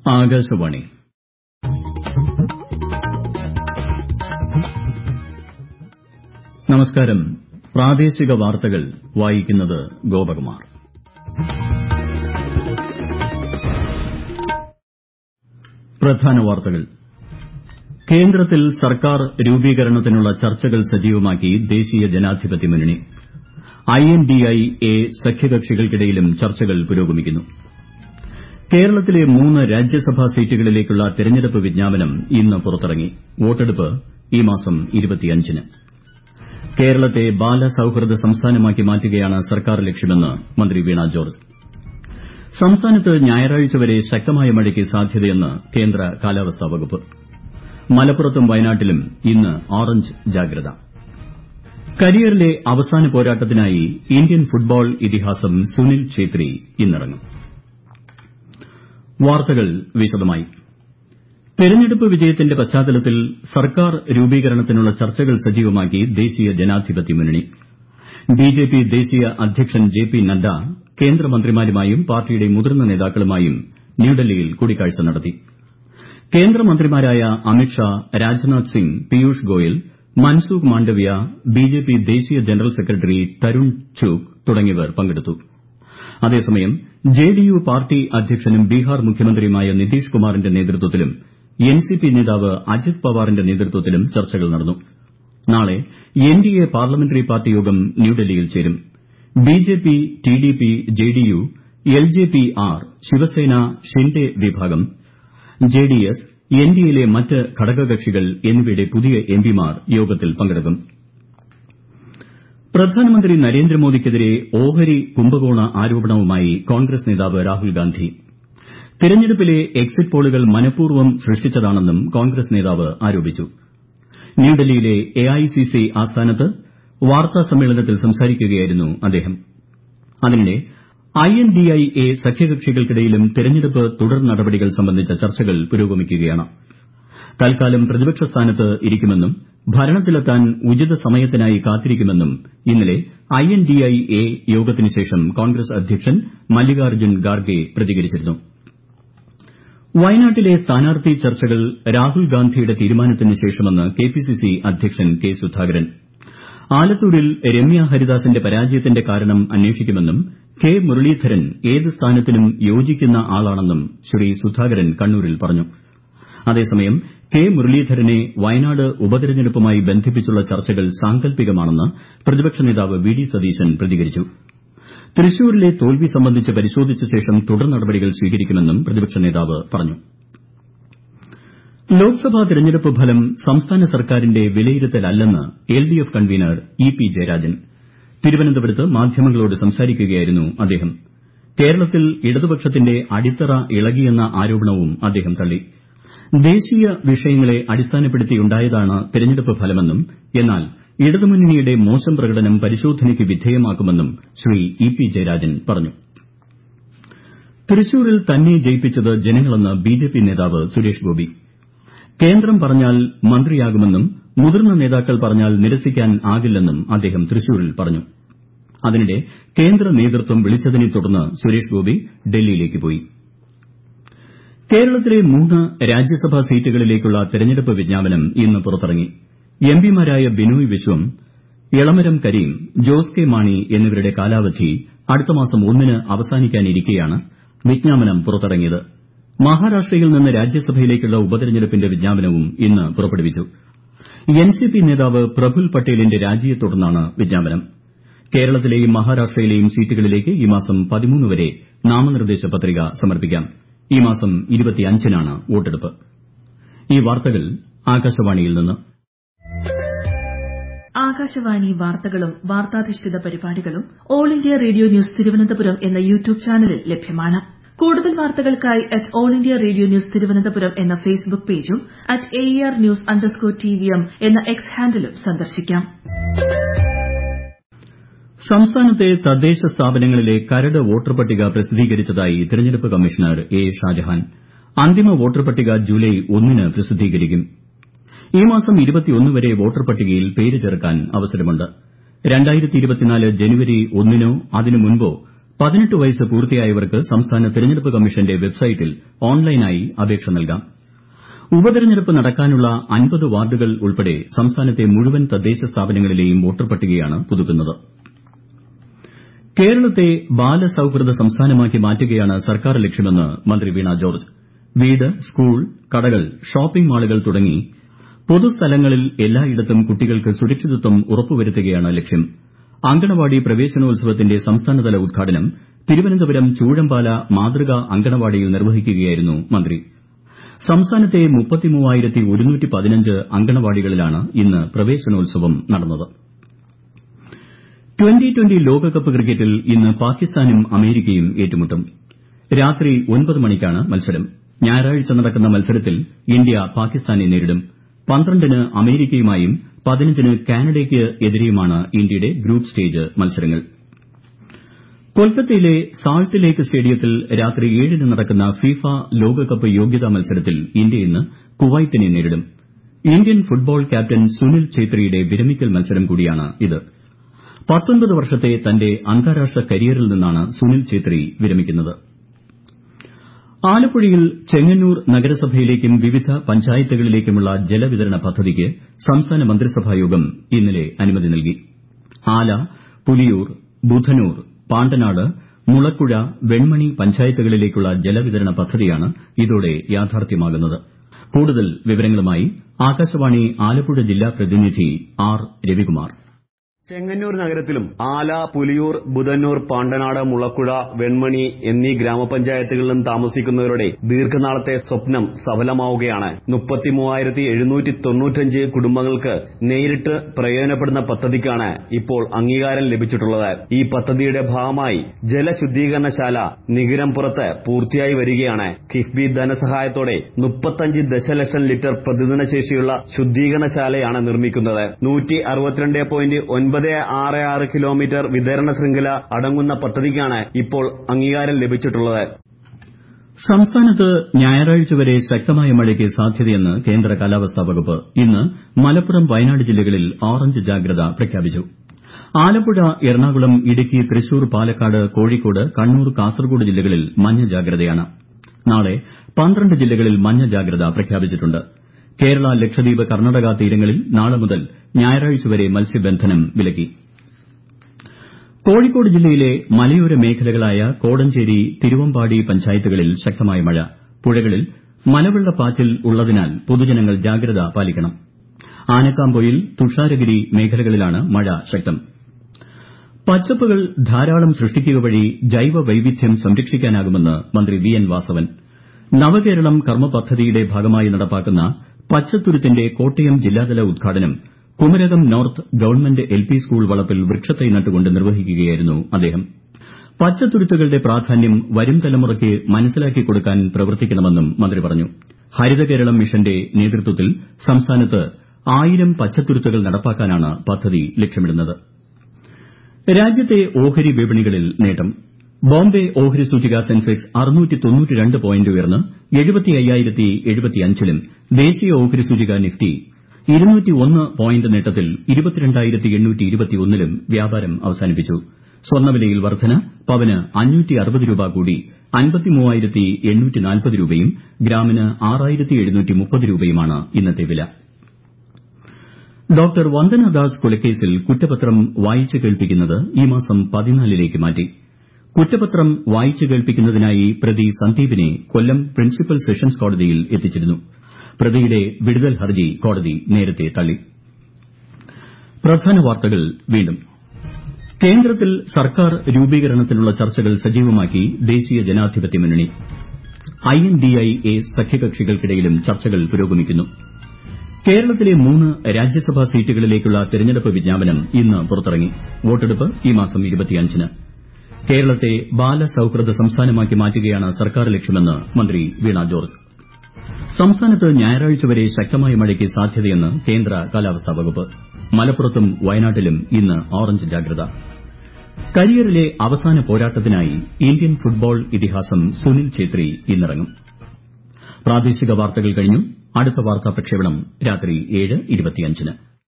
ആകാശവാണി നമസ്കാരം പ്രാദേശിക വാർത്തകൾ വായിക്കുന്നത് ഗോപകുമാർ പ്രധാന വാർത്തകൾ കേന്ദ്രത്തിൽ സർക്കാർ രൂപീകരണത്തിനുള്ള ചർച്ചകൾ സജീവമാക്കി ദേശീയ ജനാധിപത്യ മുന്നണി I N D I A സഖ്യകക്ഷികൾക്കിടയിലും ചർച്ചകൾ പുരോഗമിക്കുന്നു കേരളത്തിലെ മൂന്ന് രാജ്യസഭാ സീറ്റുകളിലേക്കുള്ള തെരഞ്ഞെടുപ്പ് വിജ്ഞാപനം ഇന്ന് പുറത്തിറങ്ങി വോട്ടെടുപ്പ് ഈ മാസം ന് കേരളത്തെ ബാലസൌഹൃദ സംസ്ഥാനമാക്കി മാറ്റുകയാണ് സർക്കാർ ലക്ഷ്യമെന്ന് മന്ത്രി വീണ ജോർജ് സംസ്ഥാനത്ത് ഞായറാഴ്ച വരെ ശക്തമായ മഴയ്ക്ക് സാധ്യതയെന്ന് കേന്ദ്ര കാലാവസ്ഥാ വകുപ്പ് മലപ്പുറത്തും വയനാട്ടിലും ഇന്ന് ഓറഞ്ച് ജാഗ്രത കരിയറിലെ അവസാന പോരാട്ടത്തിനായി ഇന്ത്യൻ ഫുട്ബോൾ ഇതിഹാസം സുനിൽ ഛേത്രി ഇന്നിറങ്ങും വാർത്തകൾ വിശദമായി തെരഞ്ഞെടുപ്പ് വിജയത്തിന്റെ പശ്ചാത്തലത്തിൽ സർക്കാർ രൂപീകരണത്തിനുള്ള ചർച്ചകൾ സജീവമാക്കി ദേശീയ ജനാധിപത്യ മുന്നണി ബിജെപി ദേശീയ അധ്യക്ഷൻ ജെ പി നദ്ദ കേന്ദ്രമന്ത്രിമാരുമായും പാർട്ടിയുടെ മുതിർന്ന നേതാക്കളുമായും ന്യൂഡൽഹിയിൽ കൂടിക്കാഴ്ച നടത്തി കേന്ദ്രമന്ത്രിമാരായ അമിത് ഷാ രാജ്നാഥ് സിംഗ് പീയൂഷ് ഗോയൽ മൻസുഖ് മാണ്ഡവ്യ ബിജെപി ദേശീയ ജനറൽ സെക്രട്ടറി തരുൺ ചുഗ് തുടങ്ങിയവർ പങ്കെടുത്തു അതേസമയം ജെഡിയു പാർട്ടി അധ്യക്ഷനും ബീഹാർ മുഖ്യമന്ത്രിയുമായ നിതീഷ് കുമാറിന്റെ നേതൃത്വത്തിലും എൻസിപി നേതാവ് അജിത് പവാറിന്റെ നേതൃത്വത്തിലും ചർച്ചകൾ നടന്നു നാളെ എൻഡിഎ പാർലമെന്ററി പാർട്ടി യോഗം ന്യൂഡൽഹിയിൽ ചേരും BJP TDP JDU LJP R Shiv Sena Shinde വിഭാഗം ജെഡിഎസ് എൻഡിഎയിലെ മറ്റ് ഘടകകക്ഷികൾ എന്നിവയുടെ പുതിയ എംപിമാർ യോഗത്തിൽ പങ്കെടുക്കും പ്രധാനമന്ത്രി നരേന്ദ്രമോദിക്കെതിരെ ഓഹരി കുംഭകോണ ആരോപണവുമായി കോൺഗ്രസ് നേതാവ് രാഹുൽ ഗാന്ധി തെരഞ്ഞെടുപ്പിലെ എക്സിറ്റ് പോളുകൾ മനഃപൂർവ്വം സൃഷ്ടിച്ചതാണെന്നും കോൺഗ്രസ് നേതാവ് ആരോപിച്ചു ന്യൂഡൽഹിയിലെ എഐസിസി ആസ്ഥാനത്ത് വാർത്താ സമ്മേളനത്തിൽ സംസാരിക്കുകയായിരുന്നു അദ്ദേഹം അതിനിടെ I N D I A സഖ്യകക്ഷികൾക്കിടയിലും തെരഞ്ഞെടുപ്പ് തുടർ നടപടികൾ സംബന്ധിച്ച ചർച്ചകൾ പുരോഗമിക്കുകയാണ് തൽക്കാലം പ്രതിപക്ഷ സ്ഥാനത്ത് ഇരിക്കുമെന്നും ഭരണത്തിലെത്താൻ ഉചിത സമയത്തിനായി കാത്തിരിക്കുമെന്നും ഇന്നലെ I N D I A യോഗത്തിന് ശേഷം കോൺഗ്രസ് അധ്യക്ഷൻ മല്ലികാർജ്ജുൻ ഖാർഗെ പ്രതികരിച്ചിരുന്നു വയനാട്ടിലെ സ്ഥാനാർത്ഥി ചർച്ചകൾ രാഹുൽ ഗാന്ധിയുടെ തീരുമാനത്തിന് ശേഷമെന്ന് കെപിസിസി അധ്യക്ഷൻ കെ സുധാകരൻ ആലത്തൂരിൽ രമ്യ ഹരിദാസിന്റെ പരാജയത്തിന്റെ കാരണം അന്വേഷിക്കുമെന്നും കെ മുരളീധരൻ ഏത് സ്ഥാനത്തിനും യോജിക്കുന്ന ആളാണെന്നും ശ്രീ സുധാകരൻ കണ്ണൂരിൽ പറഞ്ഞു അതേസമയം കെ മുരളീധരനെ വയനാട് ഉപതെരഞ്ഞെടുപ്പുമായി ബന്ധിപ്പിച്ചുള്ള ചർച്ചകൾ സാങ്കൽപ്പികമാണെന്ന് പ്രതിപക്ഷ നേതാവ് വി ഡി സതീശൻ പ്രതികരിച്ചു തൃശൂരിലെ തോൽവി സംബന്ധിച്ച് പരിശോധിച്ച ശേഷം തുടർ നടപടികൾ സ്വീകരിക്കുമെന്നും പ്രതിപക്ഷ നേതാവ് പറഞ്ഞു ലോക്സഭാ തെരഞ്ഞെടുപ്പ് ഫലം സംസ്ഥാന സർക്കാരിന്റെ വിലയിരുത്തലല്ലെന്ന് L D F convener E P Jayarajan തിരുവനന്തപുരത്ത് മാധ്യമങ്ങളോട് സംസാരിക്കുകയായിരുന്നു അദ്ദേഹം കേരളത്തിൽ ഇടതുപക്ഷത്തിന്റെ അടിത്തറ ഇളകിയെന്ന ആരോപണവും അദ്ദേഹം തള്ളി ദേശീയ വിഷയങ്ങളെ അടിസ്ഥാനപ്പെടുത്തിയുണ്ടായതാണ് തെരഞ്ഞെടുപ്പ് ഫലമെന്നും എന്നാൽ ഇടതുമുന്നണിയുടെ മോശം പ്രകടനം പരിശോധനയ്ക്ക് വിധേയമാക്കുമെന്നും ശ്രീ ഇ പി ജയരാജൻ പറഞ്ഞു തൃശൂരിൽ തന്നെ ജയിപ്പിച്ചത് ജനങ്ങളെന്ന് ബിജെപി നേതാവ് സുരേഷ് ഗോപി കേന്ദ്രം പറഞ്ഞാൽ മന്ത്രിയാകുമെന്നും മുതിർന്ന നേതാക്കൾ പറഞ്ഞാൽ നിരസിക്കാനാകില്ലെന്നും അദ്ദേഹം തൃശൂരിൽ പറഞ്ഞു അതിനിടെ കേന്ദ്ര നേതൃത്വം വിളിച്ചതിനെ തുടർന്ന് സുരേഷ് ഗോപി ഡൽഹിയിലേക്ക് പോയി കേരളത്തിലെ മൂന്ന് രാജ്യസഭാ സീറ്റുകളിലേക്കുള്ള തെരഞ്ഞെടുപ്പ് വിജ്ഞാപനം ഇന്ന് പുറത്തിറങ്ങി എംപിമാരായ ബിനോയ് വിശ്വം എളമരം കരീം ജോസ് കെ മാണി എന്നിവരുടെ കാലാവധി അടുത്ത മാസം ഒന്നിന് അവസാനിക്കാനിരിക്കെയാണ് വിജ്ഞാപനം പുറത്തിറങ്ങിയത് മഹാരാഷ്ട്രയിൽ നിന്ന് രാജ്യസഭയിലേക്കുള്ള ഉപതെരഞ്ഞെടുപ്പിന്റെ വിജ്ഞാപനവും ഇന്ന് പുറപ്പെടുവിച്ചു എൻസിപി നേതാവ് പ്രഫുൽ പട്ടേലിന്റെ രാജിയെ തുടർന്നാണ് വിജ്ഞാപനം കേരളത്തിലെയും മഹാരാഷ്ട്രയിലെയും സീറ്റുകളിലേക്ക് ഈ മാസം പതിമൂന്ന് വരെ നാമനിർദ്ദേശ പത്രിക സമർപ്പിക്കാം ഈ മാസം നാണ് വോട്ടെടുപ്പ് ഈ വാർത്തകൾ ആകാശവാണിയിൽ നിന്ന് ആകാശവാണി വാർത്തകളും വാർത്താധിഷ്ഠിത പരിപാടികളും all India radio news Thiruvananthapuram എന്ന യൂട്യൂബ് ചാനലിൽ ലഭ്യമാണ് കൂടുതൽ വാർത്തകൾക്കായി at all India radio news Thiruvananthapuram എന്ന ഫേസ്ബുക്ക് പേജും at A R news underscore T V M എന്ന എക്സ് ഹാൻഡിലും സന്ദർശിക്കാം സംസ്ഥാനത്തെ തദ്ദേശ സ്ഥാപനങ്ങളിലെ കരട് വോട്ടർ പട്ടിക പ്രസിദ്ധീകരിച്ചതായി തെരഞ്ഞെടുപ്പ് കമ്മീഷണർ എ ഷാജഹാൻ അന്തിമ വോട്ടർ പട്ടിക ജൂലൈ ഒന്നിന് പ്രസിദ്ധീകരിക്കും ഈ മാസം വരെ വോട്ടർ പട്ടികയിൽ പേര് ചേർക്കാൻ അവസരമുണ്ട് ജനുവരി ഒന്നിനോ അതിനു മുൻപോ പതിനെട്ട് വയസ്സ് പൂർത്തിയായവർക്ക് സംസ്ഥാന തെരഞ്ഞെടുപ്പ് കമ്മീഷന്റെ വെബ്സൈറ്റിൽ ഓൺലൈനായി അപേക്ഷ നൽകാം ഉപതെരഞ്ഞെടുപ്പ് നടക്കാനുള്ള അൻപത് വാർഡുകൾ ഉൾപ്പെടെ സംസ്ഥാനത്തെ മുഴുവൻ തദ്ദേശ സ്ഥാപനങ്ങളിലെയും വോട്ടർ പട്ടികയാണ് പുതുക്കുന്നത് കേരളത്തെ ബാലസൌഹൃദ സംസ്ഥാനമാക്കി മാറ്റുകയാണ് സർക്കാർ ലക്ഷ്യമെന്ന് മന്ത്രി വീണ ജോർജ് വീട് സ്കൂൾ കടകൾ ഷോപ്പിംഗ് മാളുകൾ തുടങ്ങി പൊതുസ്ഥലങ്ങളിൽ എല്ലായിടത്തും കുട്ടികൾക്ക് സുരക്ഷിതത്വം ഉറപ്പുവരുത്തുകയാണ് ലക്ഷ്യം അങ്കണവാടി പ്രവേശനോത്സവത്തിന്റെ സംസ്ഥാനതല ഉദ്ഘാടനം തിരുവനന്തപുരം ചൂഴമ്പാല മാതൃകാ അങ്കണവാടിയിൽ നിർവഹിക്കുകയായിരുന്നു മന്ത്രി സംസ്ഥാനത്തെ അങ്കണവാടികളിലാണ് ഇന്ന് പ്രവേശനോത്സവം നടന്നത് ട്വന്റി ട്വന്റി ലോകകപ്പ് ക്രിക്കറ്റിൽ ഇന്ന് പാകിസ്ഥാനും അമേരിക്കയും ഏറ്റുമുട്ടും രാത്രി ഒൻപത് മണിക്കാണ് മത്സരം ഞായറാഴ്ച നടക്കുന്ന മത്സരത്തിൽ ഇന്ത്യ പാകിസ്ഥാനെ നേരിടും പന്ത്രണ്ടിന് അമേരിക്കയുമായും പതിനഞ്ചിന് കാനഡയ്ക്ക് എതിരെയുമാണ് ഇന്ത്യയുടെ ഗ്രൂപ്പ് സ്റ്റേജ് മത്സരങ്ങൾ കൊൽക്കത്തയിലെ സാൾട്ട് ലേക്ക് സ്റ്റേഡിയത്തിൽ രാത്രി ഏഴിന് നടക്കുന്ന ഫിഫ ലോകകപ്പ് യോഗ്യതാ മത്സരത്തിൽ ഇന്ത്യ ഇന്ന് കുവൈറ്റിനെ നേരിടും ഇന്ത്യൻ ഫുട്ബോൾ ക്യാപ്റ്റൻ സുനിൽ ഛേത്രിയുടെ വിരമിക്കൽ മത്സരം കൂടിയാണിത് പത്തൊൻപത് വർഷത്തെ തന്റെ അന്താരാഷ്ട്ര കരിയറിൽ നിന്നാണ് സുനിൽ ഛേത്രി വിരമിക്കുന്നത് ആലപ്പുഴയിൽ ചെങ്ങന്നൂർ നഗരസഭയിലേക്കും വിവിധ പഞ്ചായത്തുകളിലേക്കുമുള്ള ജലവിതരണ പദ്ധതിക്ക് സംസ്ഥാന മന്ത്രിസഭായോഗം ഇന്നലെ അനുമതി നൽകി ആല പുലിയൂർ ബുധനൂർ പാണ്ടനാട് മുളക്കുഴ വെൺമണി പഞ്ചായത്തുകളിലേക്കുള്ള ജലവിതരണ പദ്ധതിയാണ് ഇതോടെ യാഥാർത്ഥ്യമാകുന്നത് കൂടുതൽ വിവരങ്ങളുമായി ആകാശവാണി ആലപ്പുഴ ജില്ലാ പ്രതിനിധി ആർ രവികുമാർ ചെങ്ങന്നൂർ നഗരത്തിലും ആല പുലിയൂർ ബുധന്നൂർ പാണ്ടനാട് മുളക്കുഴ വെൺമണി എന്നീ ഗ്രാമപഞ്ചായത്തുകളിലും താമസിക്കുന്നവരുടെ ദീർഘനാളത്തെ സ്വപ്നം സഫലമാവുകയാണ് മുപ്പത്തിമൂവായിരത്തി എഴുന്നൂറ്റി തൊണ്ണൂറ്റഞ്ച് കുടുംബങ്ങൾക്ക് നേരിട്ട് പ്രയോജനപ്പെടുന്ന പദ്ധതിക്കാണ് ഇപ്പോൾ അംഗീകാരം ലഭിച്ചിട്ടുള്ളത് ഈ പദ്ധതിയുടെ ഭാഗമായി ജലശുദ്ധീകരണശാല നികിരംപുറത്ത് പൂർത്തിയായി വരികയാണ് കിഫ്ബി ധനസഹായത്തോടെ മുപ്പത്തഞ്ച് ദശലക്ഷം ലിറ്റർ പ്രതിദിന ശേഷിയുള്ള ശുദ്ധീകരണശാലയാണ് നിർമ്മിക്കുന്നത് നൂറ്റി അറുപത്തിരണ്ട് പോയിന്റ് ഒൻപത് ആറ് ആറ് കിലോമീറ്റർ വിതരണ ശൃംഖല അടങ്ങുന്ന പദ്ധതിക്കാണ് ഇപ്പോൾ അംഗീകാരം ലഭിച്ചിട്ടുള്ളത് സംസ്ഥാനത്ത് ഞായറാഴ്ച വരെ ശക്തമായ മഴയ്ക്ക് സാധ്യതയെന്ന് കേന്ദ്ര കാലാവസ്ഥാ വകുപ്പ് ഇന്ന് മലപ്പുറം വയനാട് ജില്ലകളിൽ ഓറഞ്ച് ജാഗ്രത പ്രഖ്യാപിച്ചു ആലപ്പുഴ എറണാകുളം ഇടുക്കി തൃശൂർ പാലക്കാട് കോഴിക്കോട് കണ്ണൂർ കാസർഗോഡ് ജില്ലകളിൽ മഞ്ഞ ജാഗ്രതയാണ് നാളെ പന്ത്രണ്ട് ജില്ലകളിൽ മഞ്ഞ ജാഗ്രത പ്രഖ്യാപിച്ചിട്ടുണ്ട് കേരള ലക്ഷദ്വീപ് കർണാടക തീരങ്ങളിൽ നാളെ മുതൽ ഞായറാഴ്ച വരെ മത്സ്യബന്ധനം വിലക്കി കോഴിക്കോട് ജില്ലയിലെ മലയോര മേഖലകളായ കോടഞ്ചേരി തിരുവമ്പാടി പഞ്ചായത്തുകളിൽ ശക്തമായ മഴ പുഴകളിൽ മലവെള്ളപ്പാച്ചിൽ ഉള്ളതിനാൽ പൊതുജനങ്ങൾ ജാഗ്രത പാലിക്കണം ആനക്കാംപൊയിൽ തുഷാരഗിരി മേഖലകളിലാണ് മഴ ശക്തം പച്ചപ്പുകൾ ധാരാളം സൃഷ്ടിക്കുക വഴി ജൈവ വൈവിധ്യം സംരക്ഷിക്കാനാകുമെന്ന് മന്ത്രി വി എൻ വാസവൻ നവകേരളം കർമ്മ പദ്ധതിയുടെ ഭാഗമായി നടപ്പാക്കുന്ന പച്ചത്തുരുത്തിന്റെ കോട്ടയം ജില്ലാതല ഉദ്ഘാടനം Kumarakom north government L P school വളപ്പിൽ വൃക്ഷത്തൈ നട്ടുകൊണ്ട് നിർവഹിക്കുകയായിരുന്നു അദ്ദേഹം പച്ചത്തുരുത്തുകളുടെ പ്രാധാന്യം വരും തലമുറയ്ക്ക് മനസ്സിലാക്കി കൊടുക്കാൻ പ്രവർത്തിക്കണമെന്നും മന്ത്രി പറഞ്ഞു ഹരിത കേരളം മിഷന്റെ നേതൃത്വത്തിൽ സംസ്ഥാനത്ത് ആയിരം പച്ചത്തുരുത്തുകൾ നടപ്പാക്കാനാണ് പദ്ധതി ലക്ഷ്യമിടുന്നത് രാജ്യത്തെ ഓഹരി വിപണികളിൽ നേട്ടം ബോംബെ ഓഹരി സൂചിക സെൻസെക്സ് പോയിന്റ് ഉയർന്ന് ലും ദേശീയ ഓഹരി സൂചിക നിഫ്റ്റി പോയിന്റ് നേട്ടത്തിൽ ലും വ്യാപാരം അവസാനിപ്പിച്ചു സ്വർണ്ണവിലയിൽ വർദ്ധന പവന് രൂപ കൂടി രൂപയും ഗ്രാമിന് രൂപയുമാണ് ഇന്നത്തെ വില ഡോക്ടർ വന്ദനദാസ് കൊലക്കേസിൽ കുറ്റപത്രം വായിച്ചു കേൾപ്പിക്കുന്നത് ഈ മാസം പതിനാലിലേക്ക് മാറ്റി കുറ്റപത്രം വായിച്ചു കേൾപ്പിക്കുന്നതിനായി പ്രതി സന്ദീപിനെ കൊല്ലം പ്രിൻസിപ്പൽ സെഷൻസ് കോടതിയിൽ എത്തിച്ചിരുന്നു പ്രതിയുടെ വിടുതൽ ഹർജി കോടതി നേരത്തെ തള്ളി പ്രധാന വാർത്തകൾ വീണ്ടും കേന്ദ്രത്തിൽ സർക്കാർ രൂപീകരണത്തിനുള്ള ചർച്ചകൾ സജീവമാക്കി ദേശീയ ജനാധിപത്യ മുന്നണി I N D I A സഖ്യകക്ഷികൾക്കിടയിലും ചർച്ചകൾ പുരോഗമിക്കുന്നു കേരളത്തിലെ മൂന്ന് രാജ്യസഭാ സീറ്റുകളിലേക്കുള്ള തെരഞ്ഞെടുപ്പ് വിജ്ഞാപനം ഇന്ന് പുറത്തിറങ്ങി വോട്ടെടുപ്പ് ഈ മാസം ന് കേരളത്തെ ബാലസൌഹൃദ സംസ്ഥാനമാക്കി മാറ്റുകയാണ് സർക്കാർ ലക്ഷ്യമെന്ന് മന്ത്രി വീണ ജോർജ് സംസ്ഥാനത്ത് ഞായറാഴ്ച വരെ ശക്തമായ മഴയ്ക്ക് സാധ്യതയെന്ന് കേന്ദ്ര കാലാവസ്ഥാ വകുപ്പ് മലപ്പുറത്തും വയനാട്ടിലും ഇന്ന് ഓറഞ്ച് ജാഗ്രത കരിയറിലെ അവസാന പോരാട്ടത്തിനായി ഇന്ത്യൻ ഫുട്ബോൾ ഇതിഹാസം സുനിൽ ഛേത്രി ഇന്നിറങ്ങും പ്രാദേശിക വാർത്തകൾ കഴിഞ്ഞു അടുത്ത വാർത്താ പ്രക്ഷേപണം രാത്രി ഏഴ് ഇരുപത്തിയഞ്ചിന്